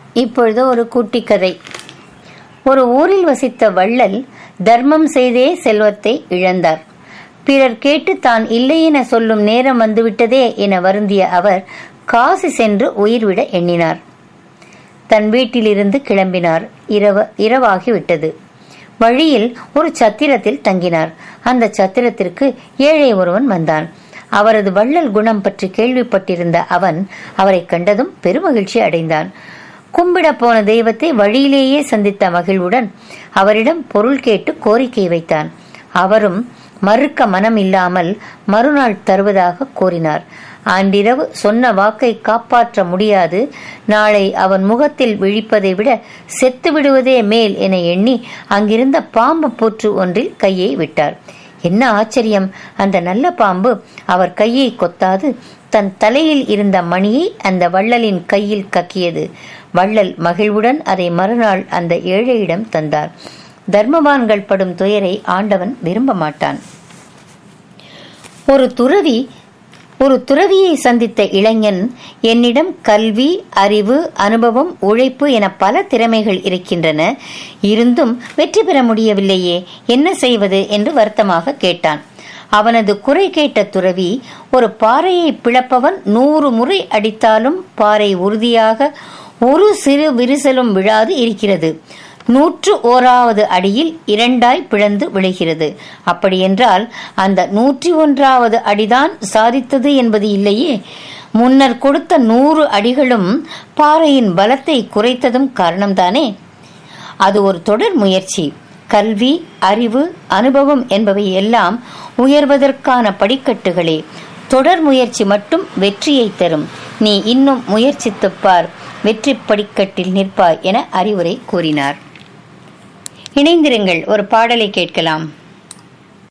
இப்பொழுது ஒரு குட்டி கதை ஒரு ஊரில் வசித்த வள்ளல் தர்மம் செய்தே செல்வத்தை இழந்தார் பிறர் கேட்டு தான் இல்லை என சொல்லும் நேரம் வந்துவிட்டதே என வருந்திய அவர் காசி சென்று உயிர்விட எண்ணினார் தன் வீட்டிலிருந்து கிளம்பினார் இரவு இரவாகிவிட்டது வழியில் ஒரு சத்திரத்தில் தங்கினார் அந்த சத்திரத்திற்கு ஏழை ஒருவன் வந்தான் அவரது வள்ளல் குணம் பற்றி கேள்விப்பட்டிருந்த அவன் அவரை கண்டதும் பெருமகிழ்ச்சி அடைந்தான் கும்பிட போன தெய்வத்தை வழியிலேயே சந்தித்த மகிழ்வுடன் அவரிடம் பொருள் கேட்டு கோரிக்கை வைத்தான் அவரும் மறுக்க மனம் இல்லாமல் மறுநாள் தருவதாக கூறினார் அன்றிரவு சொன்ன வாக்கை காப்பாற்ற முடியாது நாளை அவன் முகத்தில் விழிப்பதை விட செத்து விடுவதே மேல் என எண்ணி அங்கிருந்த பாம்பு பூற்று ஒன்றில் கையை விட்டார் என்ன ஆச்சரியம் அந்த நல்ல பாம்பு அவர் கையை கொத்தாது தன் தலையில் இருந்த மணியை அந்த வள்ளலின் கையில் கக்கியது வள்ளல் மகிழ்வுடன் அதை மறுநாள் அந்த ஏழையிடம் தந்தார் தர்மவான்கள் படும் துயரை ஆண்டவன் விரும்ப மாட்டான் ஒரு துறவி ஒரு துறவியை சந்தித்த இளைஞன் என்னிடம் கல்வி அறிவு அனுபவம் உழைப்பு என பல திறமைகள் இருக்கின்றன இருந்தும் வெற்றி பெற முடியவில்லையே என்ன செய்வது என்று வருத்தமாக கேட்டான் அவனது குறை கேட்ட துறவி ஒரு பாறையை பிளப்பவன் நூறு முறை அடித்தாலும் பாறை உறுதியாக ஒரு சிறு விரிசலும் விழாது இருக்கிறது நூற்று ஓராவது அடியில் இரண்டாய் பிளந்து விழுகிறது அப்படியென்றால் அந்த நூற்றி ஒன்றாவது அடிதான் சாதித்தது என்பது இல்லையே முன்னர் கொடுத்த நூறு அடிகளும் பாறையின் பலத்தை குறைத்ததும் காரணம்தானே அது ஒரு தொடர் முயற்சி கல்வி அறிவு அனுபவம் என்பவை எல்லாம் உயர்வதற்கான படிக்கட்டுகளே தொடர் முயற்சி மட்டும் வெற்றியை தரும் நீ இன்னும் முயற்சித்துப் பார் வெற்றி படிக்கட்டில் நிற்பாய் என அறிவுரை கூறினார் இணைந்திருங்கள் ஒரு பாடலை கேட்கலாம்